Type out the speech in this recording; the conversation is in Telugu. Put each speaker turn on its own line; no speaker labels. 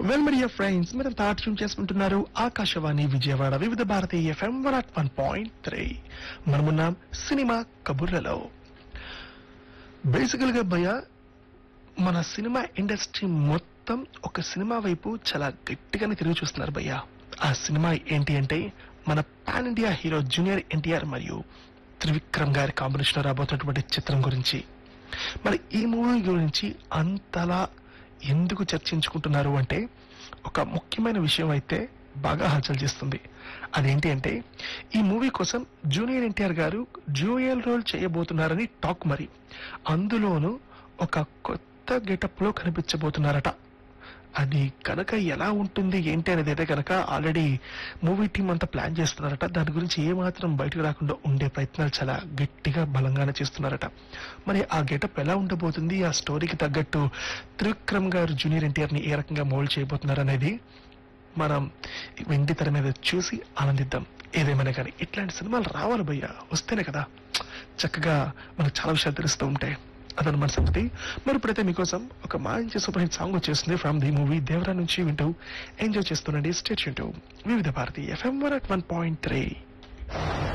వెల్ మీడియా ఫ్రెండ్స్ మీరు తాట్యం చేసుకుంటున్నారు Akashvani Vijayawada Vividh Bharati FM one at one point three మనమున్నాం సినిమా కబుర్లలో బేసికల్ గా భయ మన సినిమా ఇండస్ట్రీ మొత్తం ఒక సినిమా వైపు చాలా గట్టిగానే తిరిగి చూస్తున్నారు భయ్య ఆ సినిమా ఏంటి అంటే మన pan India hero junior NTR మరియు త్రివిక్రమ్ గారి కాంబినేషన్ లో రాబోతున్నటువంటి చిత్రం గురించి మరి ఈ మూవీ గురించి అంతలా ఎందుకు చర్చించుకుంటున్నారు అంటే ఒక ముఖ్యమైన విషయం అయితే బాగా హల్చల్ చేస్తుంది అదేంటి అంటే ఈ మూవీ కోసం జూనియర్ ఎన్టీఆర్ గారు డ్యూయల్ రోల్ చేయబోతున్నారని టాక్ మరి అందులోనూ ఒక కొత్త గెటప్ లో కనిపించబోతున్నారట అది కనుక ఎలా ఉంటుంది ఏంటి అనేది అయితే కనుక ఆల్రెడీ మూవీ టీం అంతా ప్లాన్ చేస్తున్నారట దాని గురించి ఏ మాత్రం బయటకు రాకుండా ఉండే ప్రయత్నాలు చాలా గట్టిగా బలంగానే చేస్తున్నారట మరి ఆ గెటప్ ఎలా ఉండబోతుంది ఆ స్టోరీకి తగ్గట్టు త్రివిక్రమ్ గారు జూనియర్ ఎన్టీఆర్ ని ఏ రకంగా మోల్డ్ చేయబోతున్నారు అనేది మనం వెండి తెర మీద చూసి ఆనందిద్దాం ఏదేమైనా కానీ ఇట్లాంటి సినిమాలు రావాలి భయ్య వస్తేనే కదా చక్కగా మనకు చాలా విషయాలు తెలుస్తూ ఉంటాయి అదనమాట సంగతి మరి ఇప్పుడైతే మీకోసం ఒక మంచి సూపర్ హిట్ సాంగ్ వచ్చేస్తుంది ఫ్రమ్ ది మూవీ దేవరా నుంచి వింటూ ఎంజాయ్ చేస్తుండండి stay Vividh Bharati FM one at one point three